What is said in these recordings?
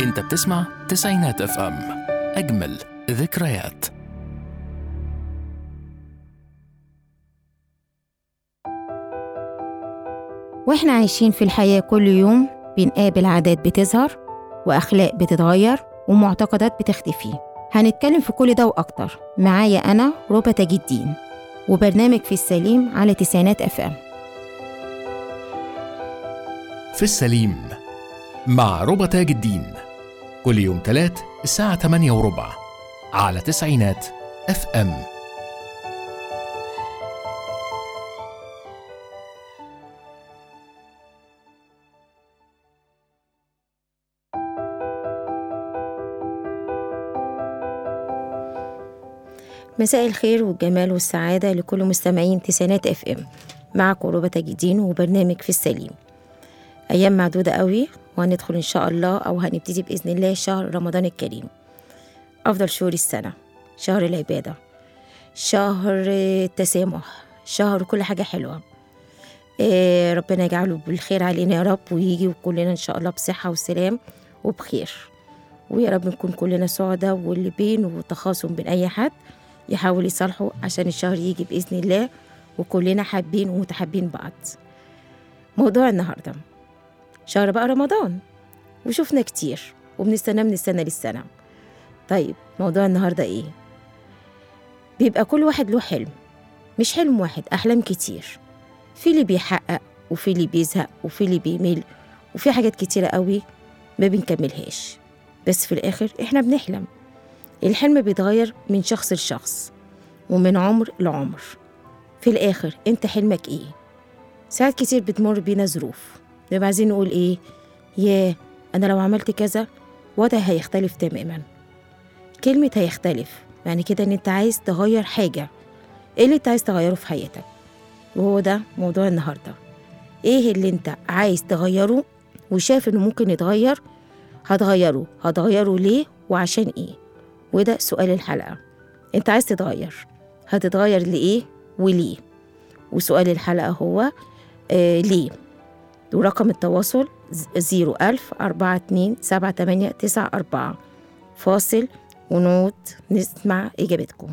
انت بتسمع تسعينات اف ام اجمل ذكريات واحنا عايشين في الحياة كل يوم بنقابل عادات بتظهر وأخلاق بتتغير ومعتقدات بتختفي هنتكلم في كل ده وأكتر معايا أنا ربى تاج الدين وبرنامج في السليم على تسعينات اف ام في السليم مع ربى تاج الدين كل يوم تلات الساعة 8 وربع على تسعينات اف ام مساء الخير والجمال والسعادة لكل مستمعين تسعينات اف ام معكم ربى تاج الدين وبرنامج في السليم أيام معدودة قوي وهندخل إن شاء الله أو هنبتدي بإذن الله شهر رمضان الكريم أفضل شهور السنة شهر العبادة شهر التسامح شهر كل حاجة حلوة إيه ربنا يجعله بالخير علينا يا رب ويجي وكلنا إن شاء الله بصحة وسلام وبخير ويا رب نكون كلنا سعداء واللي بين وتخاصم بين أي حد يحاول يصالحه عشان الشهر يجي بإذن الله وكلنا حابين ومتحابين بعض موضوع النهارده شهر بقى رمضان وشفنا كتير وبنستناه من السنة للسنة طيب موضوع النهاردة ايه؟ بيبقى كل واحد له حلم مش حلم واحد أحلام كتير في اللي بيحقق وفي اللي بيزهق وفي اللي بيمل وفي حاجات كتيرة قوي ما بنكملهاش بس في الآخر إحنا بنحلم الحلم بيتغير من شخص لشخص ومن عمر لعمر في الآخر أنت حلمك إيه؟ ساعات كتير بتمر بينا ظروف نبقى عايزين نقول ايه ياه انا لو عملت كذا وضعي هيختلف تماما كلمة هيختلف يعني كده ان انت عايز تغير حاجة ايه اللي انت عايز تغيره في حياتك وهو ده موضوع النهاردة ايه اللي انت عايز تغيره وشايف انه ممكن يتغير هتغيره هتغيره ليه وعشان ايه وده سؤال الحلقة انت عايز تتغير هتتغير لإيه وليه وسؤال الحلقة هو آه ليه ورقم التواصل زيرو ألف أربعة اتنين سبعة تمانية تسعة أربعة فاصل ونوت نسمع إجابتكم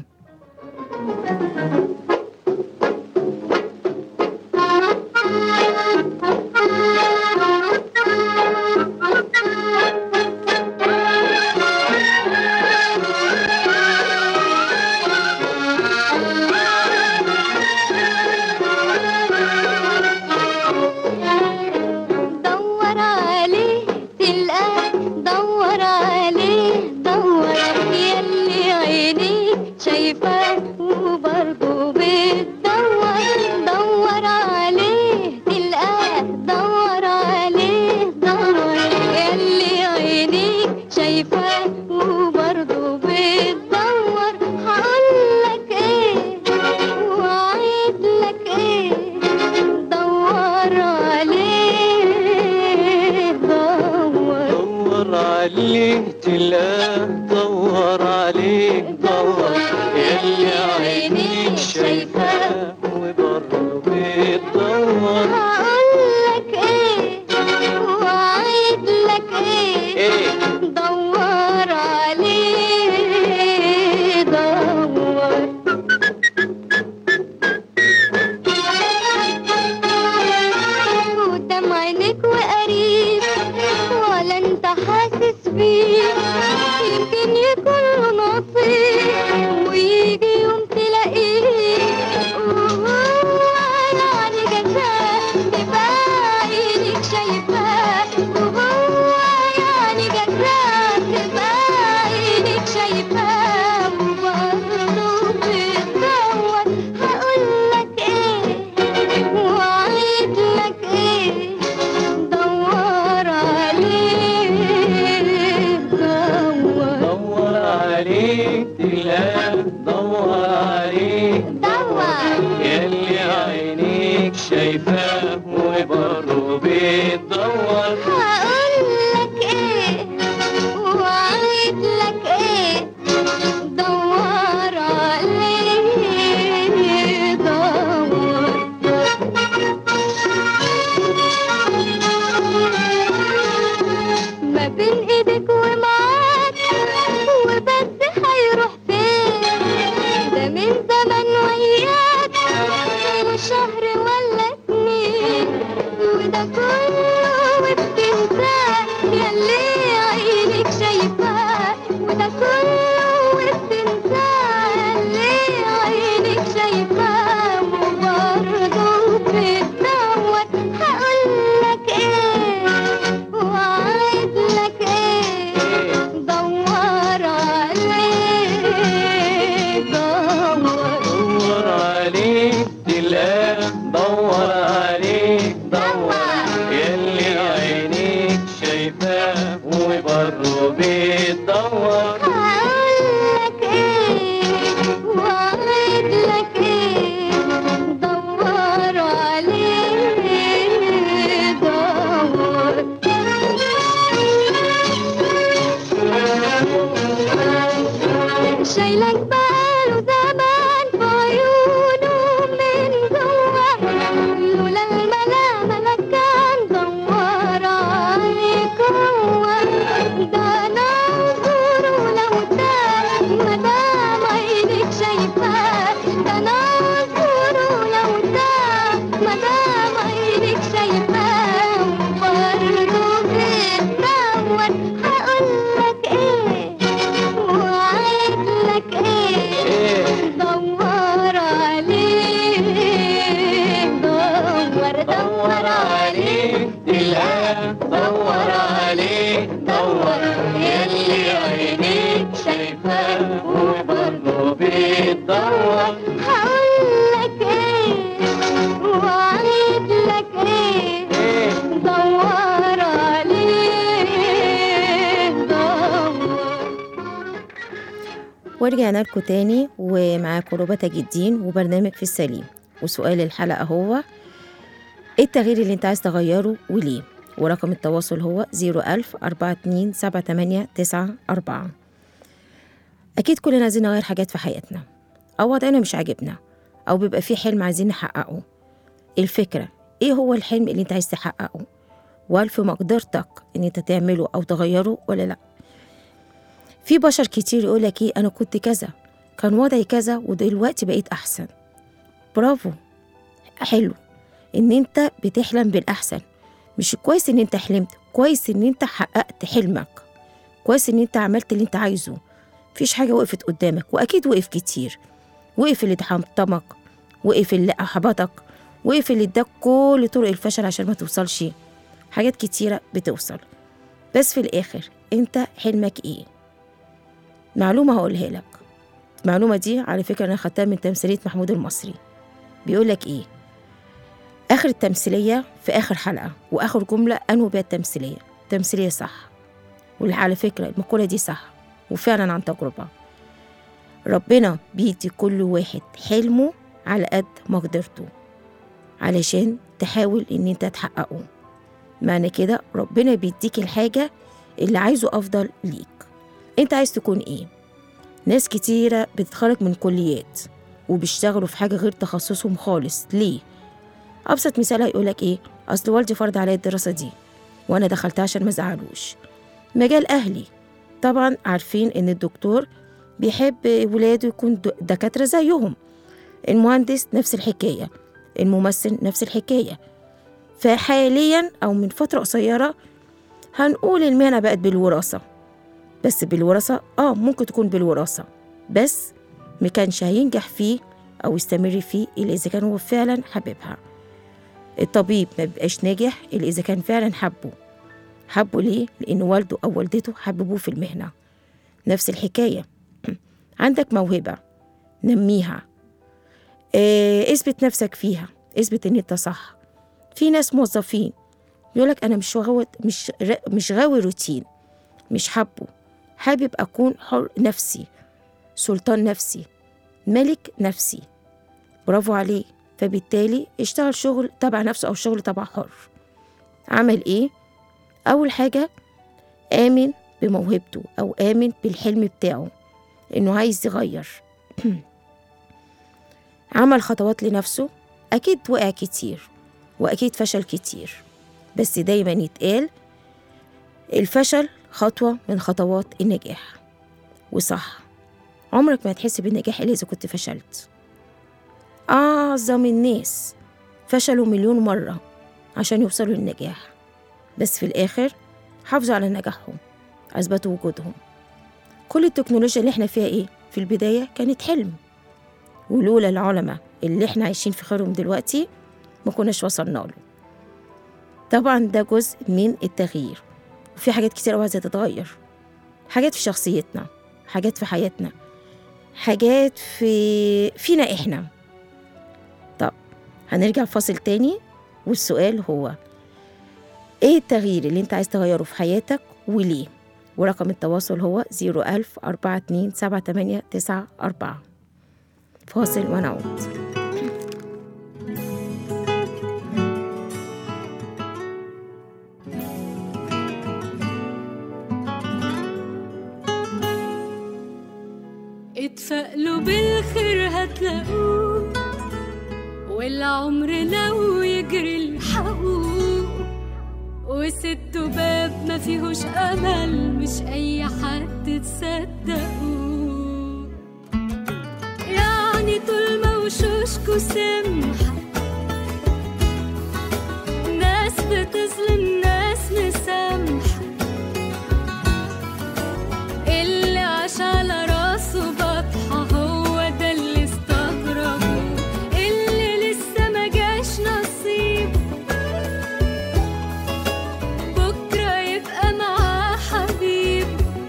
دور عليه تلقاه دور عليه دور يلي عينيك شايفاه وبرضه بتدور دور عليه تلقاه دور عليه دور يلي عينيك شايفاه وبرضه بتدور هقولك ايه وعيد لك ايه دور عليه دور دور عليه تلقاه دور عليه دور يلي عينيك شايفاه وبرضه بتدور هقولك ايه وعيد لك ايه ايه دور عليه دور قدام عينيك وقريب ولا انت حاسس بيه يمكن يكون له نصيب ويجي يوم تلاقيه وهو يعني جزاه تبقى عينيك شايفاه وهو يعني جزاه تبقى عينيك شايفاه وبرضه بتدور هقولك ايه وعيد لك ايه دور عليه دور وده كله وبتنساه ياللي عينك شايفاه وده كله وبتنساه ياللي عينك شايفاه وبرضه بتدور هقولك ايه وأعدلك ايه دور عليه دور دور عليك تلقاه دور عليك دور يلي عينيك شايفاه وبرضه بتدور هقولك ايه وأعدلك ايه دور عليه دور شايلك باله زمان في عيونه من جوا لولا الملامة لا كان دور عليك هو ده نظره لو تاه مدام عينك شايفاه ده نظره لو تاه مدام عينك شايفاه وبرضه بتدور هقولك ايه وأعدلك ايه ايه دور عليه دور دور عليه تلقاه دور عليه دور يلي عينيك شايفاه وبرضه بتدور هقولك ايه وأعدلك ايه ايه دور عليه دور ورجعنا لكم تاني ومعاكم ربى تاج الدين وبرنامج في السليم وسؤال الحلقة هو ايه التغيير اللي انت عايز تغيره وليه ورقم التواصل هو 01000 427 أكيد كلنا عايزين نغير حاجات في حياتنا أو وضعنا مش عاجبنا أو بيبقى في حلم عايزين نحققه الفكرة ايه هو الحلم اللي انت عايز تحققه وهل في مقدرتك ان انت تعمله أو تغيره ولا لأ في بشر كتير يقول لك ايه انا كنت كذا كان وضعي كذا ودلوقتي بقيت احسن برافو حلو ان انت بتحلم بالاحسن مش كويس ان انت حلمت كويس ان انت حققت حلمك كويس ان انت عملت اللي انت عايزه مفيش حاجه وقفت قدامك واكيد وقف كتير وقف اللي حطمك وقف اللي احبطك وقف اللي اداك كل طرق الفشل عشان ما توصلش حاجات كتيره بتوصل بس في الاخر انت حلمك ايه معلومة هقولها لك المعلومة دي على فكرة أنا خدتها من تمثيلية محمود المصري بيقول لك إيه آخر التمثيلية في آخر حلقة وآخر جملة أنهوا بيها التمثيلية تمثيلية صح وعلى فكرة المقولة دي صح وفعلا عن تجربة ربنا بيدي كل واحد حلمه على قد مقدرته علشان تحاول إن أنت تحققه معنى كده ربنا بيديك الحاجة اللي عايزه أفضل ليك انت عايز تكون ايه ناس كتيرة بتتخرج من كليات وبيشتغلوا في حاجة غير تخصصهم خالص ليه؟ أبسط مثال هيقولك إيه؟ أصل والدي فرض عليا الدراسة دي وأنا دخلتها عشان ما زعلوش مجال أهلي طبعا عارفين إن الدكتور بيحب ولاده يكون د- دكاترة زيهم المهندس نفس الحكاية الممثل نفس الحكاية فحاليا أو من فترة قصيرة هنقول المهنة بقت بالوراثة بس بالوراثة اه ممكن تكون بالوراثة بس ما كانش هينجح فيه أو يستمر فيه إلا إذا كان هو فعلا حاببها الطبيب ما بيبقاش ناجح إلا إذا كان فعلا حبه حبه ليه؟ لأن والده أو والدته حببوه في المهنة نفس الحكاية عندك موهبة نميها آه، اثبت نفسك فيها اثبت ان انت صح في ناس موظفين يقولك انا مش غاوي مش ر- مش غاوي روتين مش حابه حابب اكون حر نفسي سلطان نفسي ملك نفسي برافو عليه فبالتالي اشتغل شغل تبع نفسه او شغل تبع حر عمل ايه اول حاجه امن بموهبته او امن بالحلم بتاعه انه عايز يغير عمل خطوات لنفسه اكيد وقع كتير واكيد فشل كتير بس دايما يتقال الفشل خطوة من خطوات النجاح وصح عمرك ما هتحس بالنجاح إلا إذا كنت فشلت أعظم الناس فشلوا مليون مرة عشان يوصلوا للنجاح بس في الآخر حافظوا على نجاحهم أثبتوا وجودهم كل التكنولوجيا اللي احنا فيها ايه في البداية كانت حلم ولولا العلماء اللي احنا عايشين في خيرهم دلوقتي ما كناش وصلنا له طبعا ده جزء من التغيير وفي حاجات كتير قوي عايزة تتغير حاجات في شخصيتنا حاجات في حياتنا حاجات في فينا احنا طب هنرجع فاصل تاني والسؤال هو ايه التغيير اللي انت عايز تغيره في حياتك وليه ورقم التواصل هو 01000 42 78 94 فاصل ونعود اتفائلوا بالخير هتلاقوه والعمر لو يجري الحقوق وست باب ما فيهوش امل مش اي حد تصدقوه يعني طول ما وشوشكوا سمحة ناس بتظلم ناس مسامحة اللي عاش على راسه بطحة هو ده اللي استغربه اللي لسه ما جاش نصيب بكرة يبقى معاه حبيب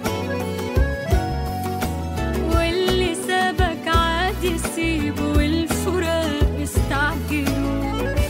واللي سابك عادي سيبه والفراق استعجلوا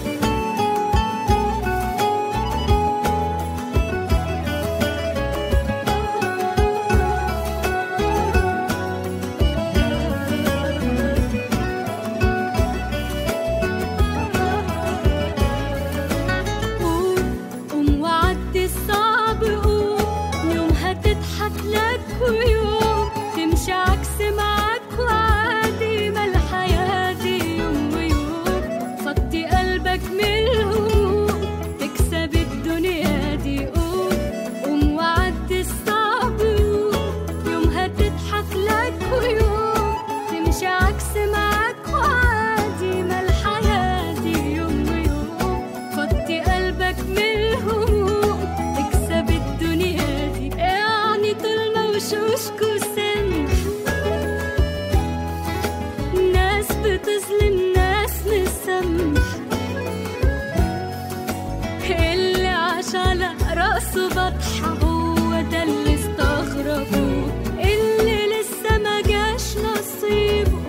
قوم قوم وعدي الصعب قوم يوم هتضحك لك ويوم تمشي عكس معاك وعادي ما الحياة دي يوم ويوم فضي قلبك من الهموم تكسب الدنيا دي قوم قوم وعدي الصعب قوم يوم هتضحك لك ويوم تمشي عكس معاك وعادي ما الحياة دي يوم ويوم فضي قلبك من الهموم تكسب الدنيا دي يعني طول ما وشوشكوا سمح ناس بتظلم ناس مسامح اللي عاش على راسه بطحة هو ده اللي استغربوه اللي لسه ما جاش نصيبه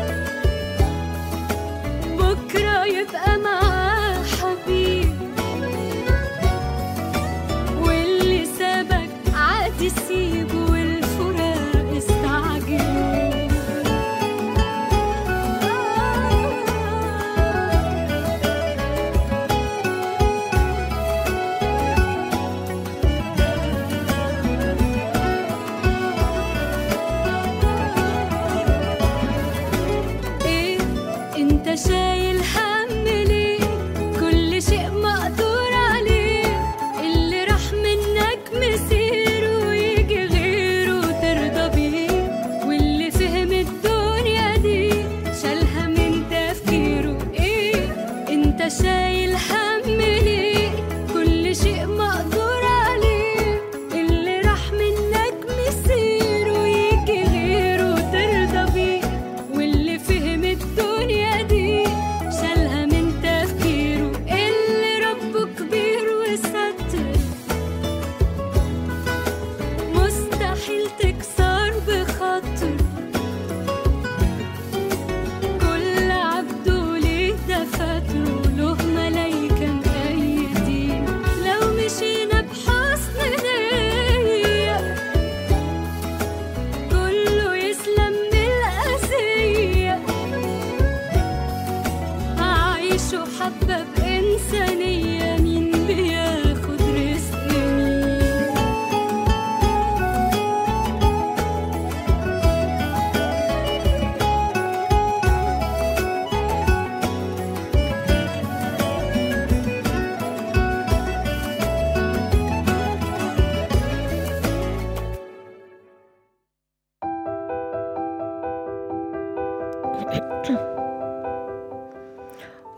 بكرة يبقى معاه حبيب واللي سابك عادي سيبه والفراق استعجلوا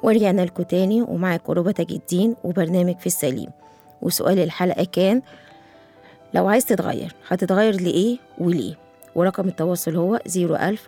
ورجعنا لكم تاني ومعاكم ربى تاج الدين وبرنامج في السليم وسؤال الحلقة كان لو عايز تتغير هتتغير لإيه وليه ورقم التواصل هو 01000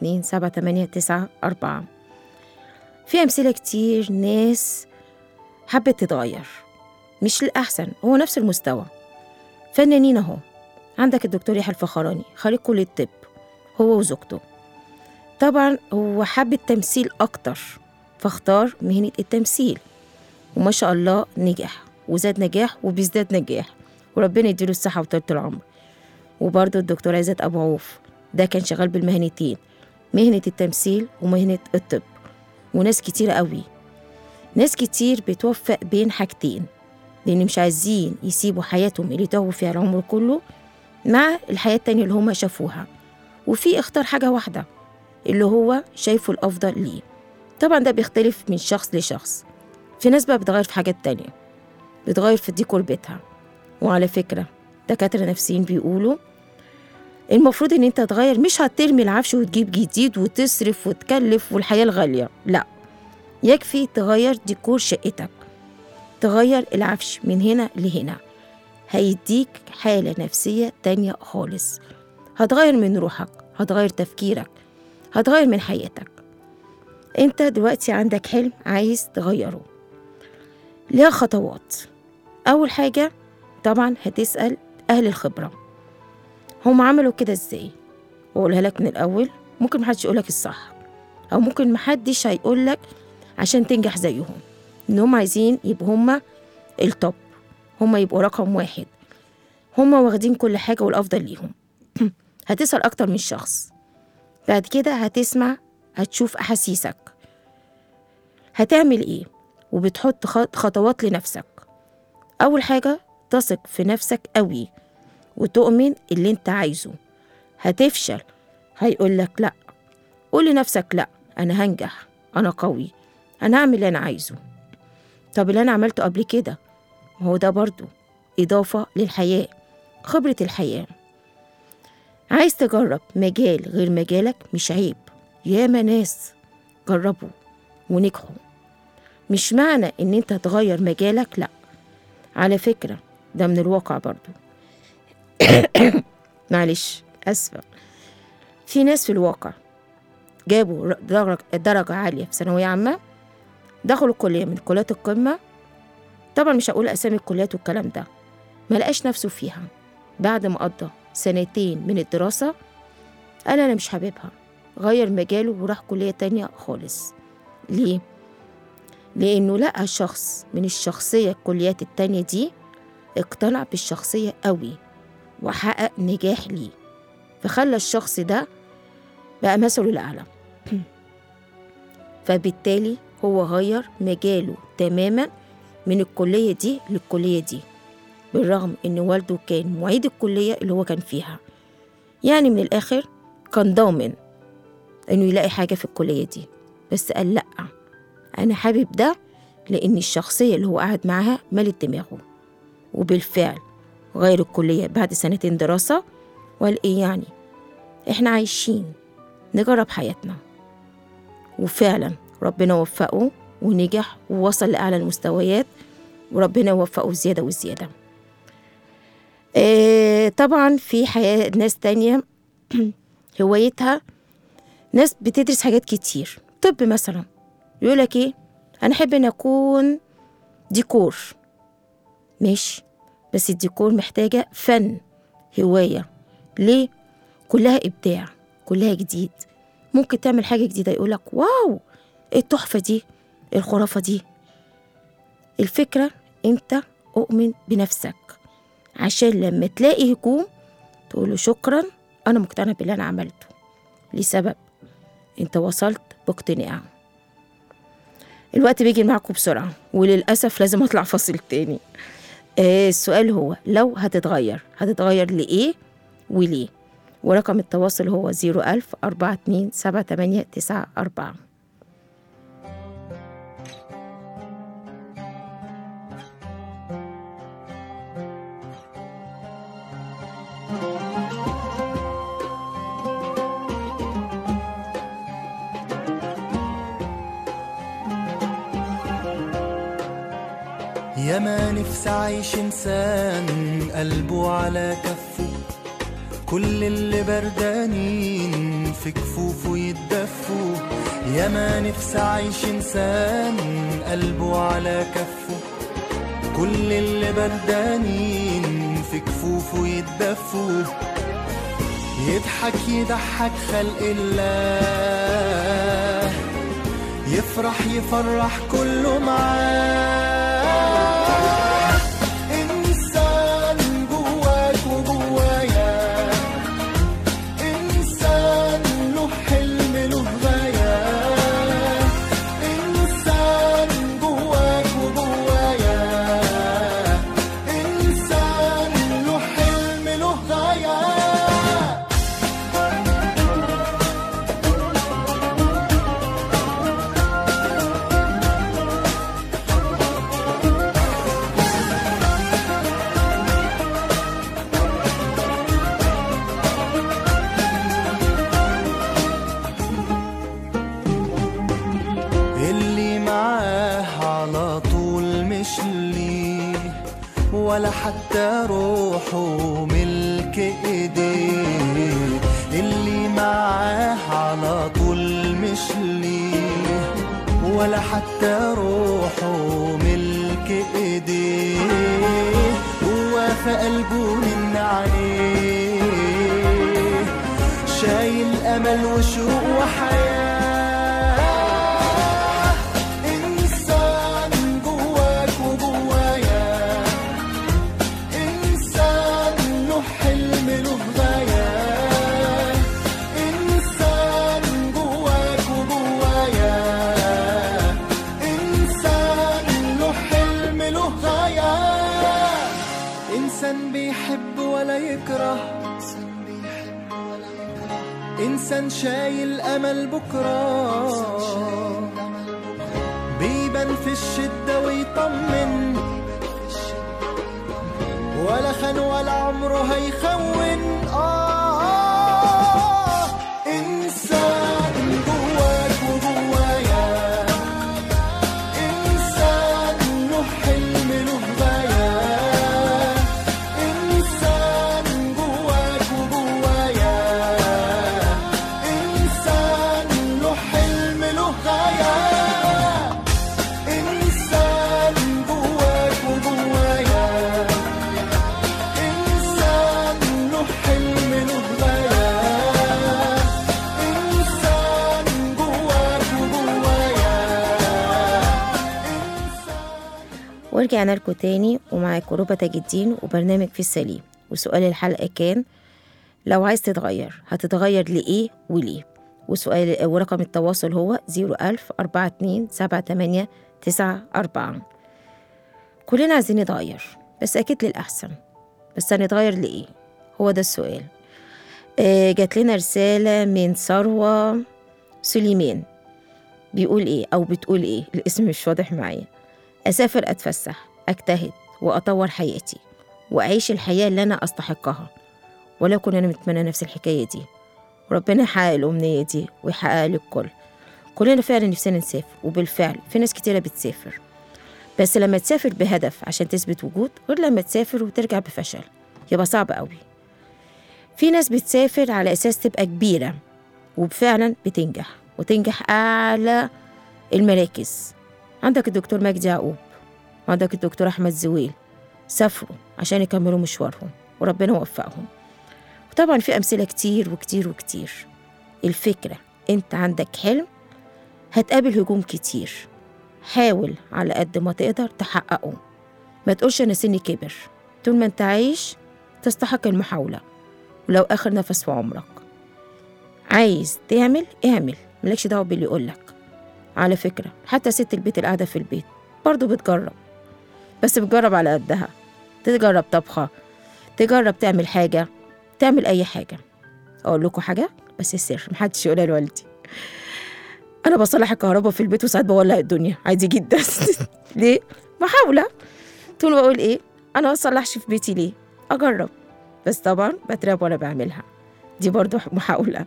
427 في أمثلة كتير ناس حبت تتغير مش للأحسن هو نفس المستوى فنانين أهو عندك الدكتور يحيى الفخراني خريج كلية الطب هو وزوجته طبعا هو حب التمثيل أكتر فاختار مهنة التمثيل وما شاء الله نجح وزاد نجاح وبيزداد نجاح وربنا يديله الصحة وطولة العمر وبرضه الدكتور عزت أبو عوف ده كان شغال بالمهنتين مهنة التمثيل ومهنة الطب وناس كتير قوي ناس كتير بتوفق بين حاجتين لأن مش عايزين يسيبوا حياتهم اللي تاهوا فيها العمر كله مع الحياة التانية اللي هما شافوها وفي اختار حاجة واحدة اللي هو شايفه الأفضل ليه طبعا ده بيختلف من شخص لشخص في ناس بقى بتغير في حاجات تانية بتغير في ديكور بيتها وعلى فكرة دكاترة نفسيين بيقولوا المفروض ان انت تغير مش هترمي العفش وتجيب جديد وتصرف وتكلف والحياة الغالية لا يكفي تغير ديكور شقتك تغير العفش من هنا لهنا هيديك حالة نفسية تانية خالص هتغير من روحك هتغير تفكيرك هتغير من حياتك انت دلوقتي عندك حلم عايز تغيره ليها خطوات اول حاجة طبعا هتسأل اهل الخبرة هم عملوا كده ازاي واقولها لك من الاول ممكن محدش يقولك الصح او ممكن محدش هيقولك عشان تنجح زيهم ان هم عايزين يبقوا هم التوب هم يبقوا رقم واحد هم واخدين كل حاجة والأفضل ليهم هتسأل أكتر من شخص بعد كده هتسمع هتشوف أحاسيسك هتعمل إيه وبتحط خط- خطوات لنفسك أول حاجة تثق في نفسك قوي وتؤمن اللي انت عايزه هتفشل هيقولك لأ قول لنفسك لأ أنا هنجح أنا قوي أنا هعمل اللي أنا عايزه طب اللي أنا عملته قبل كده ما هو ده برضو إضافة للحياة خبرة الحياة عايز تجرب مجال غير مجالك مش عيب ياما ناس جربوا ونجحوا مش معنى ان انت تغير مجالك لا على فكرة ده من الواقع برضو معلش أسفة في ناس في الواقع جابوا ر- درجة, درجة عالية في ثانوية عامة دخلوا الكلية من كليات القمة طبعا مش هقول أسامي الكليات والكلام ده ما لقاش نفسه فيها بعد ما قضى سنتين من الدراسة قال أنا مش حاببها غير مجاله وراح كلية تانية خالص ليه؟ لأنه لقى شخص من الشخصية الكليات التانية دي اقتنع بالشخصية قوي وحقق نجاح ليه فخلى الشخص ده بقى مثله الأعلى فبالتالي هو غير مجاله تماما من الكلية دي للكلية دي بالرغم إن والده كان معيد الكلية اللي هو كان فيها يعني من الآخر كان ضامن إنه يلاقي حاجة في الكلية دي بس قال لأ أنا حابب ده لأن الشخصية اللي هو قاعد معاها ملت دماغه وبالفعل غير الكلية بعد سنتين دراسة وقال إيه يعني إحنا عايشين نجرب حياتنا وفعلا ربنا وفقه ونجح ووصل لأعلى المستويات وربنا يوفقه زيادة وزيادة آه طبعا في حياة ناس تانية هوايتها ناس بتدرس حاجات كتير طب مثلا يقولك ايه انا احب ان اكون ديكور ماشي بس الديكور محتاجة فن هواية ليه كلها ابداع كلها جديد ممكن تعمل حاجة جديدة يقولك واو ايه التحفة دي إيه الخرافة دي الفكرة انت اؤمن بنفسك عشان لما تلاقي هجوم تقوله شكرا انا مقتنع باللي انا عملته لسبب انت وصلت باقتناع الوقت بيجي معاكم بسرعة وللأسف لازم أطلع فاصل تاني آه السؤال هو لو هتتغير هتتغير لإيه وليه ورقم التواصل هو 01000 42 78 94 يا ما نفسي عايش انسان قلبه على كفه كل اللي بردانين في كفوفه يتدفوا يا ما نفسي عايش انسان قلبه على كفه كل اللي بردانين في كفوفه يتدفوا يضحك يضحك خلق الله يفرح يفرح كله معاه إنسان جواك وجوايا إنسان له حلم له غاية إنسان جواك وجوايا إنسان له حلم له غاية اللي معاه على طول مش ليه ولا حتى روحه ملك ايديه اللي معاه على طول مش ليه ولا حتى روحه ملك ايديه هو في قلبه من عليه شايل امل وشوق وحياه انسان جواك وجوايا انسان له حلم له غايه انسان جواك وجوايا انسان له حلم له غايه انسان بيحب ولا يكره إنسان شايل أمل بكرة بيبان في الشدة ويطمن ولا خان ولا عمره هيخون آه إنسان جواك وجوايا إنسان له حلم له غاية إنسان جواك وجوايا إنسان له حلم له غاية إنسان جواك وجوايا إنسان له حلم له غاية إنسان جواك وجوايا ورجعنا لكم تاني ومعاكم ربى تاج الدين وبرنامج في السليم وسؤال الحلقة كان لو عايز تتغير هتتغير لإيه وليه وسؤال ورقم التواصل هو 01000 42 78 94 كلنا عايزين نتغير بس أكيد للأحسن بس هنتغير لإيه هو ده السؤال آه، جات لنا رسالة من ثروة سليمان بيقول إيه أو بتقول إيه الاسم مش واضح معايا أسافر أتفسح أجتهد وأطور حياتي وأعيش الحياة اللي أنا أستحقها ولكن أنا متمنى نفس الحكاية دي وربنا يحقق الأمنية دي ويحققها للكل كلنا فعلا نفسنا نسافر وبالفعل في ناس كتيرة بتسافر بس لما تسافر بهدف عشان تثبت وجود غير لما تسافر وترجع بفشل يبقى صعب قوي في ناس بتسافر على أساس تبقى كبيرة وفعلا بتنجح وتنجح أعلى المراكز عندك الدكتور مجدي يعقوب وعندك الدكتور أحمد زويل سافروا عشان يكملوا مشوارهم وربنا وفقهم وطبعا في أمثلة كتير وكتير وكتير الفكرة أنت عندك حلم هتقابل هجوم كتير حاول على قد ما تقدر تحققه ما تقولش أنا سني كبر طول ما أنت عايش تستحق المحاولة ولو آخر نفس في عمرك عايز تعمل اعمل ملكش دعوة باللي يقولك على فكرة حتى ست البيت اللي قاعدة في البيت برضه بتجرب بس بتجرب على قدها تجرب طبخة تجرب تعمل حاجة تعمل أي حاجة أقول لكم حاجة بس السر محدش يقولها لوالدي أنا بصلح الكهرباء في البيت وساعات بولع الدنيا عادي جدا ليه؟ محاولة طول ما أقول إيه أنا ما أصلحش في بيتي ليه؟ أجرب بس طبعا بتراب وأنا بعملها دي برضو محاولة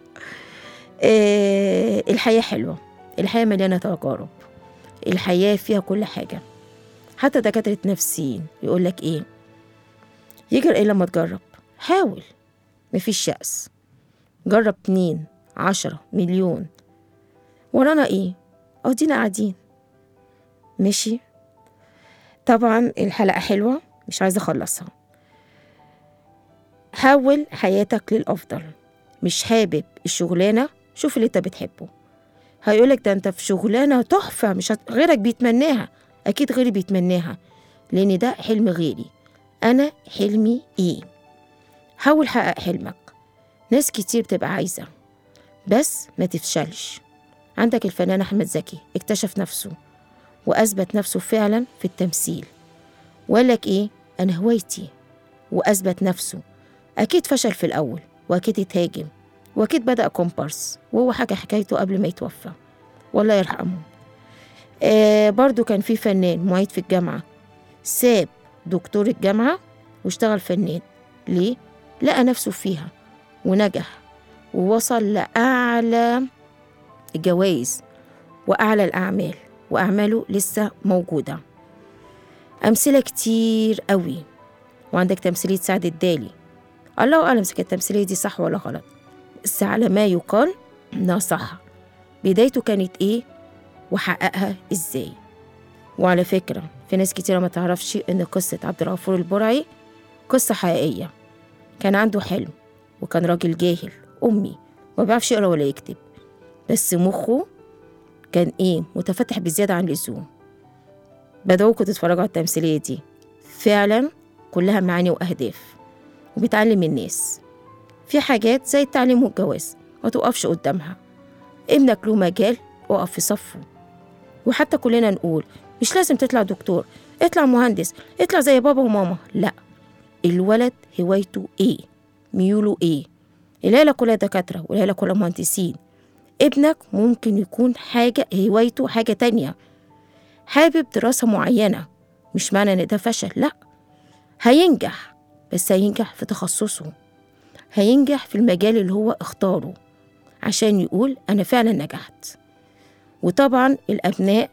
إيه الحياة حلوة الحياة مليانة تجارب الحياة فيها كل حاجة حتى دكاترة نفسيين يقول لك إيه يجرى إيه لما تجرب حاول مفيش يأس جرب اتنين عشرة مليون ورانا إيه أدينا قاعدين ماشي طبعا الحلقة حلوة مش عايزة أخلصها حول حياتك للأفضل مش حابب الشغلانة شوف اللي انت بتحبه هيقولك ده انت في شغلانة تحفة مش هت... غيرك بيتمناها أكيد غيري بيتمناها لأن ده حلم غيري أنا حلمي إيه حاول حقق حلمك ناس كتير بتبقى عايزة بس ما تفشلش عندك الفنان أحمد زكي اكتشف نفسه وأثبت نفسه فعلا في التمثيل وقال لك إيه أنا هوايتي وأثبت نفسه أكيد فشل في الأول وأكيد اتهاجم وأكيد بدأ كومبارس وهو حكى حكايته قبل ما يتوفى والله يرحمه آه برضو كان في فنان معيد في الجامعة ساب دكتور الجامعة واشتغل فنان ليه؟ لقى نفسه فيها ونجح ووصل لأعلى الجوائز وأعلى الأعمال وأعماله لسه موجودة أمثلة كتير قوي وعندك تمثيلية سعد الدالي الله أعلم إذا كانت التمثيلية دي صح ولا غلط بس على ما يقال إنها صح بدايته كانت إيه وحققها إزاي وعلى فكرة في ناس كتيرة ما تعرفش إن قصة عبد الغفور البرعي قصة حقيقية كان عنده حلم وكان راجل جاهل أمي ما بيعرفش يقرا ولا يكتب بس مخه كان إيه متفتح بزيادة عن اللزوم بدعوكم تتفرجوا على التمثيلية دي فعلا كلها معاني وأهداف وبتعلم الناس في حاجات زي التعليم والجواز ما توقفش قدامها ابنك له مجال وقف في صفه وحتى كلنا نقول مش لازم تطلع دكتور اطلع مهندس اطلع زي بابا وماما لا الولد هوايته ايه ميوله ايه العيلة كلها دكاترة والعيلة كلها مهندسين ابنك ممكن يكون حاجة هوايته حاجة تانية حابب دراسة معينة مش معنى ان ده فشل لا هينجح بس هينجح في تخصصه هينجح في المجال اللي هو اختاره عشان يقول أنا فعلا نجحت وطبعا الأبناء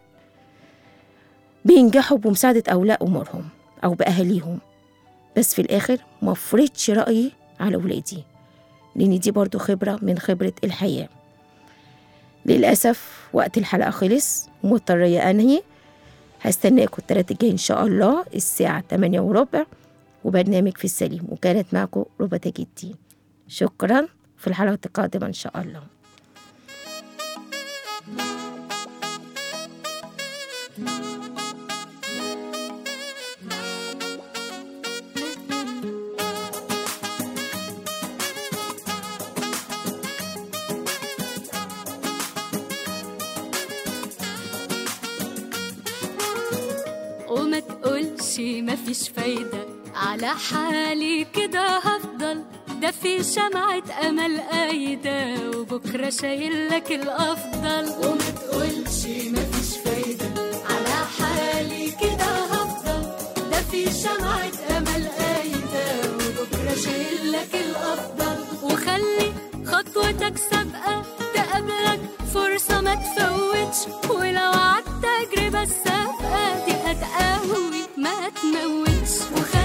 بينجحوا بمساعدة أولياء أمورهم أو بأهاليهم بس في الآخر ما فرضش رأيي على ولادي لأن دي برضو خبرة من خبرة الحياة للأسف وقت الحلقة خلص ومضطرية أنهي هستناكم التلاتة الجاي إن شاء الله الساعة 8 وربع وبرنامج في السليم وكانت معكم ربى تاج الدين شكرا في الحلقة القادمة إن شاء الله وما تقولش مفيش فايدة على حالي كده هفضل ده في شمعة أمل قايدة وبكرة شايل لك الأفضل وما تقولش مفيش فايدة على حالي كده هفضل ده في شمعة أمل قايدة وبكرة شايل لك الأفضل وخلي خطوتك سابقة تقابلك فرصة ما تفوتش ولو عدت تجربة السابقة دي هتقوي ما تموتش وخلي